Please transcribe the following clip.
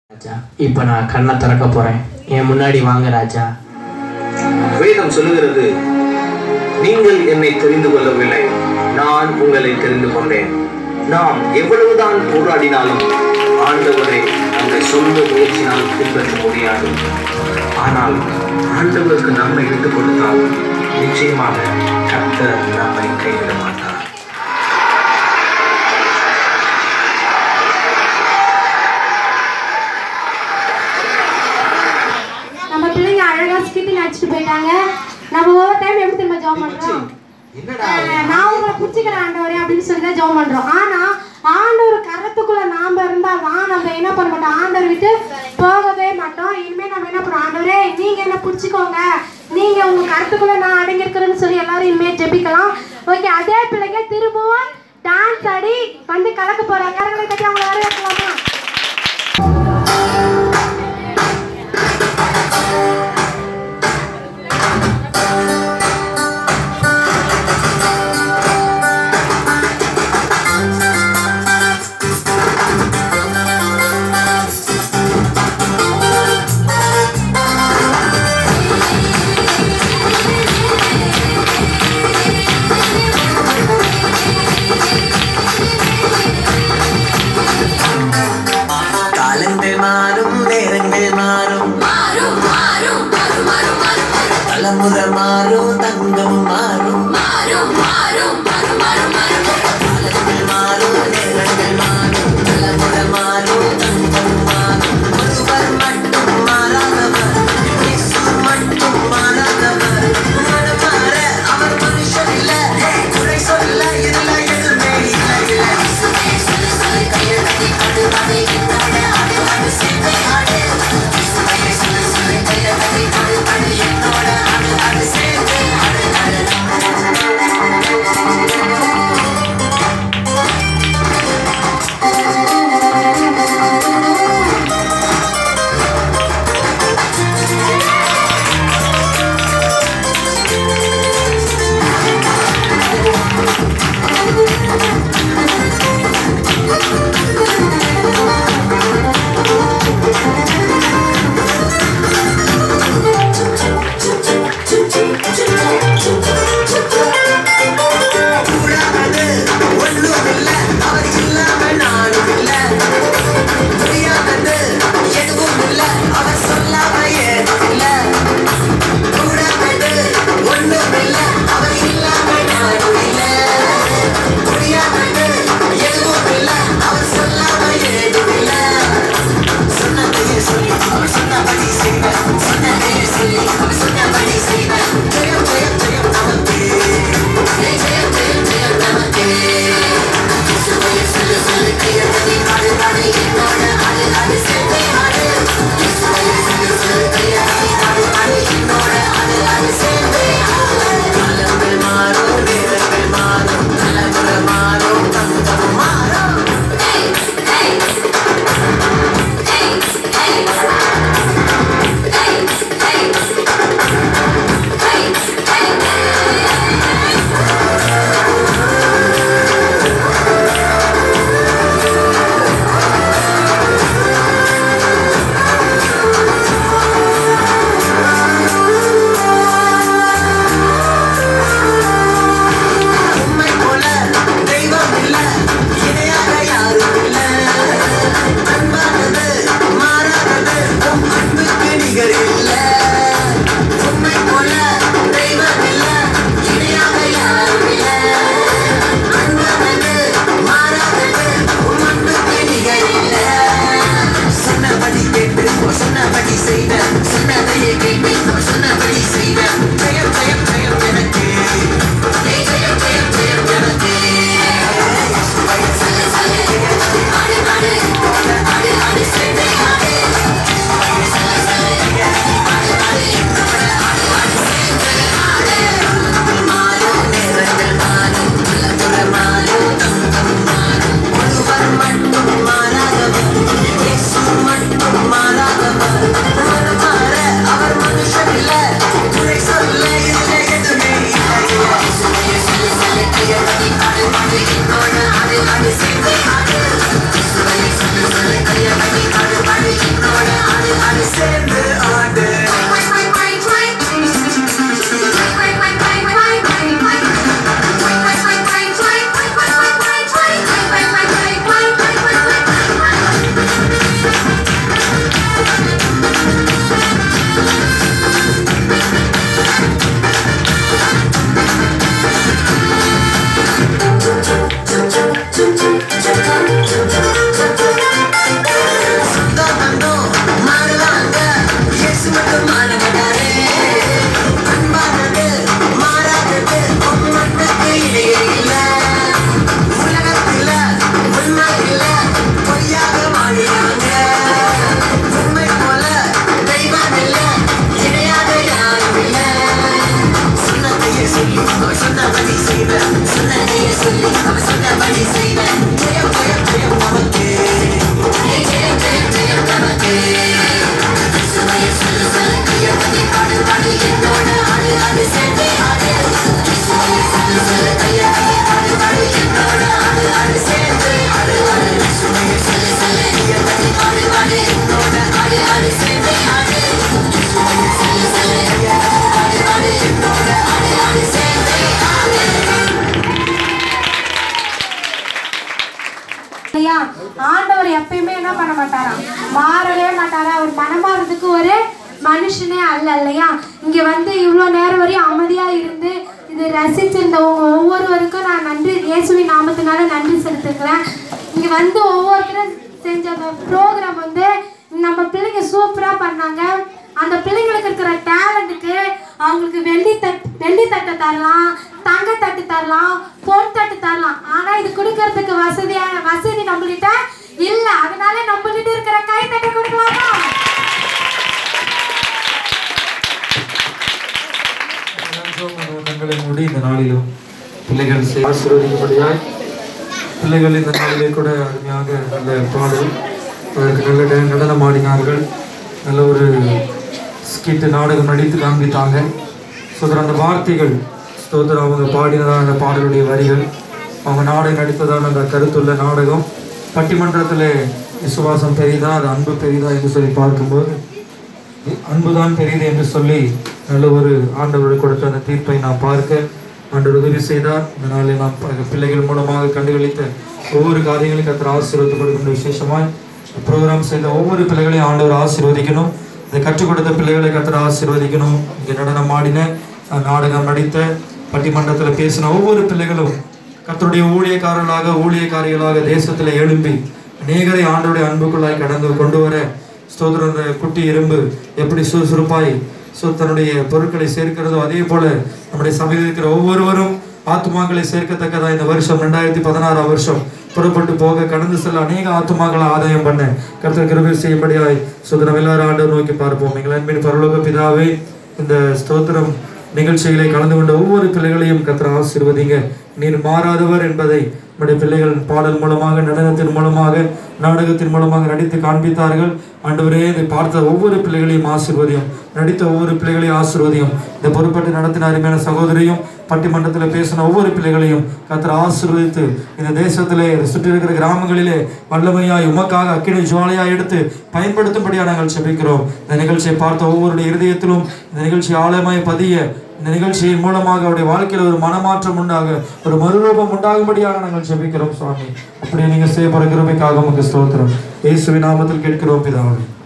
ராஜா இப்போ நான் கண்ணை திறக்க போறேன் என் முன்னாடி வாங்க ராஜா வேதம் சொல்லுகிறது நீங்கள் என்னை தெரிந்து கொள்ளவில்லை நான் உங்களை தெரிந்து கொண்டேன் நாம் எவ்வளவுதான் போராடினாலும் ஆண்டவரை நம்மை சொந்த முயற்சினால் பின்பற்ற முடியாது ஆனால் ஆண்டவருக்கு நம்மை விட்டுக் கொடுத்தால் நிச்சயமாக கர்த்தர் நம்மை கைவிட மாட்டார் நம்ம பிள்ளைங்க அழகா ஸ்கிட் நடிச்சுட்டு போயிட்டாங்க நம்ம ஒவ்வொரு டைம் எப்படி திரும்ப ஜெபம் பண்றோம் அஹ் நான் உங்களை பிடிச்சிக்கிறேன் ஆண்டவரே அப்படின்னு சொல்லி தான் ஜெபம் பண்றோம் ஆனா ஆண்டவர் கரத்துக்குள்ள நாம இருந்தா தான் நம்ம என்ன பண்ண மாட்டோம் ஆண்டவர் விட்டு போகவே மாட்டோம் இனிமே நம்ம என்ன பண்ணுவோம் ஆண்டவரே நீங்க என்ன பிடிச்சிக்கோங்க நீங்க உங்க கருத்துக்குள்ள நான் அடங்கி இருக்கிறேன்னு சொல்லி எல்லாரும் இனிமே ஜெபிக்கலாம் ஓகே அதே பிள்ளைங்க திரும்பவும் டான்ஸ் ஆடி வந்து கலக்க போறாங்க கரங்களை கட்டி அவங்க வர வைக்கலாமா காலங்கள் மாறும் நேரங்கள் மாறும் தலைமுறை மாறும் தங்கம் மாறும் காலங்கள் மாறும் நேரங்கள் மாறும் தலைமுறை மாறும் தங்கம் மாறும் ஒருவர் மட்டும் மாறாதவர் இயேசு மட்டும் மாறாதவர் மனமாற அவர் மனுஷன் இல்ல குறை சொல்ல இல்ல எதுவுமே இல்ல இல்ல மாறவே மாட்டாரு அவர் மனம் மாறதுக்கு ஒரு மனுஷனே அல்ல இல்லையா இங்க வந்து இவ்வளோ நேரம் வரையும் அமைதியா இருந்து இது ரசிச்சிருந்தவங்க ஒவ்வொருவருக்கும் நான் நன்றி இயேசுவின் நாமத்தினால நன்றி செலுத்துக்கிறேன் இங்க வந்து ஒவ்வொருத்தரும் செஞ்ச ப்ரோக்ராம் வந்து நம்ம பிள்ளைங்க சூப்பரா பண்ணாங்க அந்த பிள்ளைங்களுக்கு இருக்கிற டேலண்ட்டுக்கு அவங்களுக்கு வெள்ளி தட் வெள்ளி தட்டை தரலாம் தங்க தட்டு தரலாம் பொன் தட்டு தரலாம் ஆனா இது கொடுக்கறதுக்கு வசதியா வசதி நம்மகிட்ட இல்ல அதனால நம்மகிட்ட இருக்கிற கை தட்டை கொடுக்கலாமா எல்லாருக்கும் நம்ம கண்களை மூடி இந்த நாளிலும் பிள்ளைகள் செய்- ஆசீர்வதிக்கும்படியாய் பிள்ளைகள் இந்த நாளிலே கூட அருமையாக நல்ல பாடல் அதற்கு நல்ல நட- நடனம் ஆடினார்கள் நல்ல ஒரு ஸ்கிட் நாடகம் நடித்து காண்பித்தாங்க சுதர் அந்த வார்த்தைகள் ஸ்தோத்திரம் அவங்க பாடினதான அந்த பாடலுடைய வரிகள் அவங்க நாடகம் நடித்ததான அந்த கருத்துள்ள நாடகம் பட்டிமன்றத்தில் விசுவாசம் பெரிதா அது அன்பு பெரிதா என்று சொல்லி பார்க்கும்போது அன்புதான் பெரியது என்று சொல்லி நல்ல ஒரு ஆண்டவர் கொடுத்த அந்த தீர்ப்பை நாம் பார்க்க ஆண்டவர் உதவி செய்தார் இந்த நாளில் நாம் ப- பிள்ளைகள் மூலமாக கண்டுகளித்த ஒவ்வொரு காரியங்களையும் கத்தர் ஆசீர்வதித்து கொடுக்கின்ற விசேஷமாய் ப்ரோக்ராம் செய்த ஒவ்வொரு பிள்ளைகளையும் ஆண்டவர் ஆசீர்வதிக்கணும் இதை கற்றுக் கொடுத்த பிள்ளைகளை கத்தர் ஆசீர்வதிக்கணும் இங்கே நடனம் ஆடின அஹ், நாடகம் நடித்த பட்டிமன்றத்தில் பேசின ஒவ்வொரு பிள்ளைகளும் கர்த்தருடைய ஊழியக்காரர்களாக ஊழியக்காரிகளாக தேசத்தில் எழும்பி அநேகரை ஆண்டவருடைய அன்புக்குள்ளாய் கடந்து கொண்டு வர ஸ்தோத்திரம் அந்த குட்டி எறும்பு எப்படி சுறுசுறுப்பாய் சு தன்னுடைய பொருட்களை சேர்க்கிறதோ அதே போல நம்முடைய சபையில் இருக்கிற ஒவ்வொருவரும் ஆத்துமாக்களை சேர்க்கத்தக்கதா இந்த வருஷம் ரெண்டாயிரத்தி பதினாறாம் வருஷம் புறப்பட்டு போக கடந்து செல்ல அநேக ஆத்துமாக்களை ஆதாயம் பண்ண கர்த்தர் கிருபை செய்யும்படியாய் சுதனம் எல்லாரும் ஆண்டவர் நோக்கி பார்ப்போம் எங்கள் அன்பின் பரலோக பிதாவே இந்த ஸ்தோத்திரம் நிகழ்ச்சிகளை கலந்து கொண்ட ஒவ்வொரு பிள்ளைகளையும் கர்த்தர் ஆசீர்வதிங்க நீர் மாறாதவர் என்பதை நம்முடைய பிள்ளைகள் பாடல் மூலமாக நடனத்தின் மூலமாக நாடகத்தின் மூலமாக நடித்து காண்பித்தார்கள் ஆண்டவரே இதை பார்த்த ஒவ்வொரு பிள்ளைகளையும் ஆசீர்வதியும் நடித்த ஒவ்வொரு பிள்ளைகளையும் ஆசீர்வதியும் இந்த பொறுப்பட்டு நடத்தின அருமையான சகோதரியும் பட்டிமன்றத்தில் பேசின ஒவ்வொரு பிள்ளைகளையும் கர்த்தர் ஆசீர்வதித்து இந்த தேசத்திலே இதை சுற்றி இருக்கிற கிராமங்களிலே வல்லமையாய் உமக்காக அக்கினி ஜுவாலையாய் எடுத்து பயன்படுத்தும்படியாக நாங்கள் செபிக்கிறோம் இந்த நிகழ்ச்சியை பார்த்த ஒவ்வொருடைய இருதயத்திலும் இந்த நிகழ்ச்சி ஆழமாய் பதிய இந்த நிகழ்ச்சியின் மூலமாக அவருடைய வாழ்க்கையில் ஒரு மனமாற்றம் உண்டாக ஒரு மறுரூபம் உண்டாகும்படியாக நாங்கள் செபிக்கிறோம் சுவாமி அப்படியே நீங்க செய்யப்படுற கிருபைக்காக உமக்கு ஸ்தோத்திரம் இயேசுவின் நாமத்தில் கேட்கிறோம் பிதாவே